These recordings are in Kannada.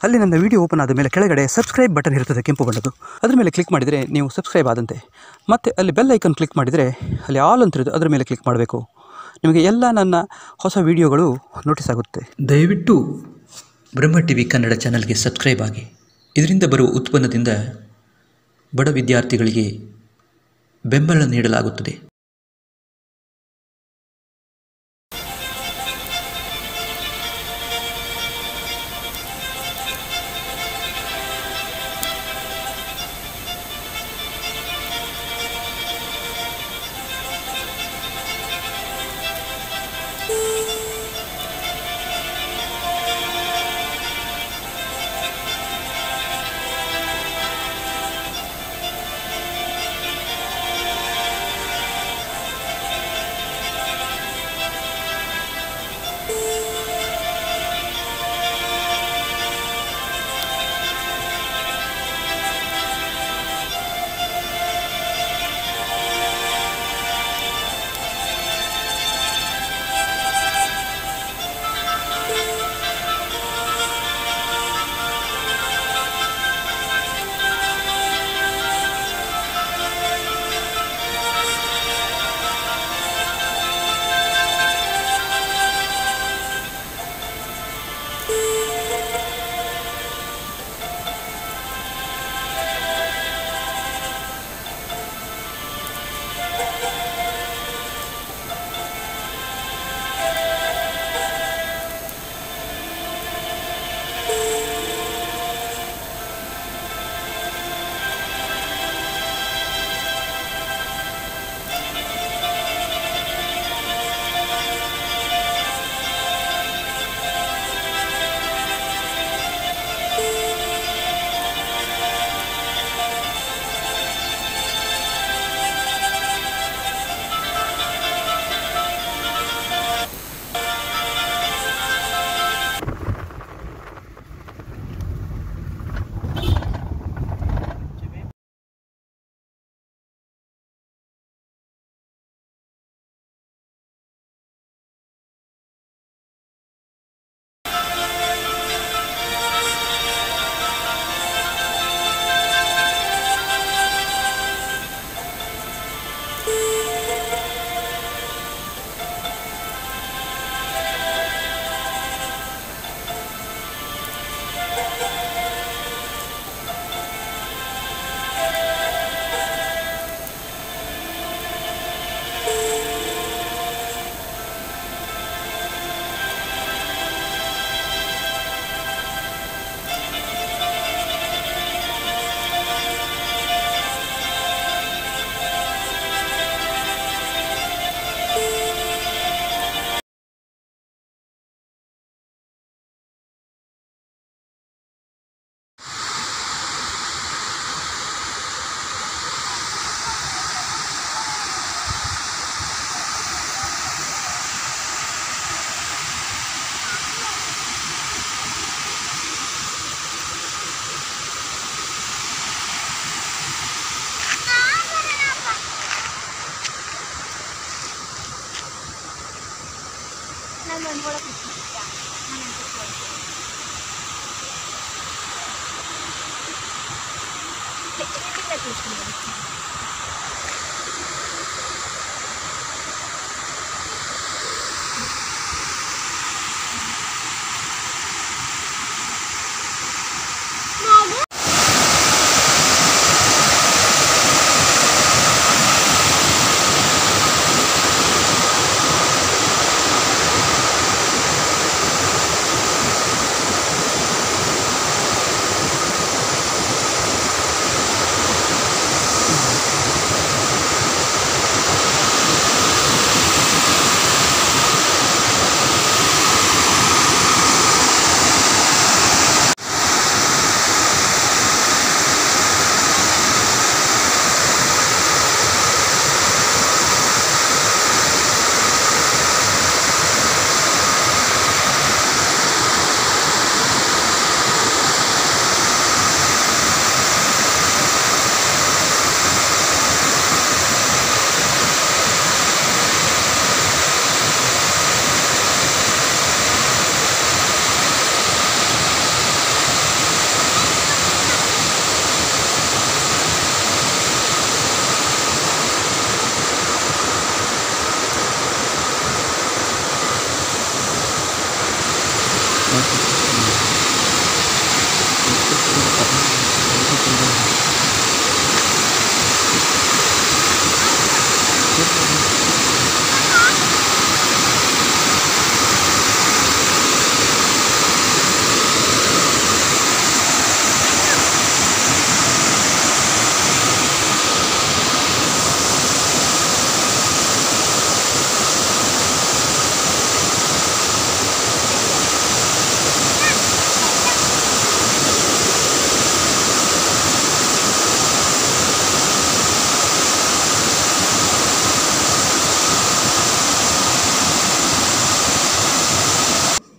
ಅಲ್ಲಿ ನನ್ನ ವಿಡಿಯೋ ಓಪನ್ ಆದ ಮೇಲೆ ಕೆಳಗಡೆ ಸಬ್ಸ್ಕ್ರೈಬ್ ಬಟನ್ ಇರ್ತದೆ ಕೆಂಪು ಬಣ್ಣದ್ದು ಅದ್ರ ಮೇಲೆ ಕ್ಲಿಕ್ ಮಾಡಿದರೆ ನೀವು ಸಬ್ಸ್ಕ್ರೈಬ್ ಆದಂತೆ ಮತ್ತು ಅಲ್ಲಿ ಬೆಲ್ ಐಕನ್ ಕ್ಲಿಕ್ ಮಾಡಿದರೆ ಅಲ್ಲಿ ಆಲ್ ಅಂತಿರೋದು ಅದರ ಮೇಲೆ ಕ್ಲಿಕ್ ಮಾಡಬೇಕು ನಿಮಗೆ ಎಲ್ಲ ನನ್ನ ಹೊಸ ವಿಡಿಯೋಗಳು ನೋಟಿಸ್ ಆಗುತ್ತೆ ದಯವಿಟ್ಟು ಬ್ರಹ್ಮ ಟಿ ವಿ ಕನ್ನಡ ಚಾನಲ್ಗೆ ಸಬ್ಸ್ಕ್ರೈಬ್ ಆಗಿ ಇದರಿಂದ ಬರುವ ಉತ್ಪನ್ನದಿಂದ ಬಡ ವಿದ್ಯಾರ್ಥಿಗಳಿಗೆ ಬೆಂಬಲ ನೀಡಲಾಗುತ್ತದೆ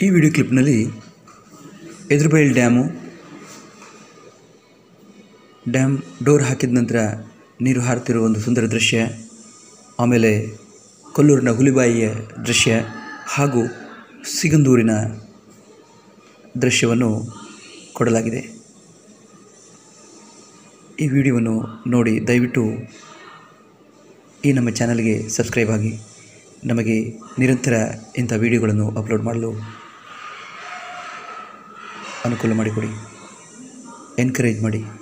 ಈ ವಿಡಿಯೋ ಕ್ಲಿಪ್ನಲ್ಲಿ ಎದುರುಬೈಲ್ ಡ್ಯಾಮು ಡ್ಯಾಮ್ ಡೋರ್ ಹಾಕಿದ ನಂತರ ನೀರು ಹಾರುತ್ತಿರುವ ಒಂದು ಸುಂದರ ದೃಶ್ಯ ಆಮೇಲೆ ಕೊಲ್ಲೂರಿನ ಹುಲಿಬಾಯಿಯ ದೃಶ್ಯ ಹಾಗೂ ಸಿಗಂದೂರಿನ ದೃಶ್ಯವನ್ನು ಕೊಡಲಾಗಿದೆ ಈ ವಿಡಿಯೋವನ್ನು ನೋಡಿ ದಯವಿಟ್ಟು ಈ ನಮ್ಮ ಚಾನಲ್ಗೆ ಸಬ್ಸ್ಕ್ರೈಬ್ ಆಗಿ ನಮಗೆ ನಿರಂತರ ಇಂಥ ವಿಡಿಯೋಗಳನ್ನು ಅಪ್ಲೋಡ್ ಮಾಡಲು ಅನುಕೂಲ ಮಾಡಿಕೊಡಿ ಎನ್ಕರೇಜ್ ಮಾಡಿ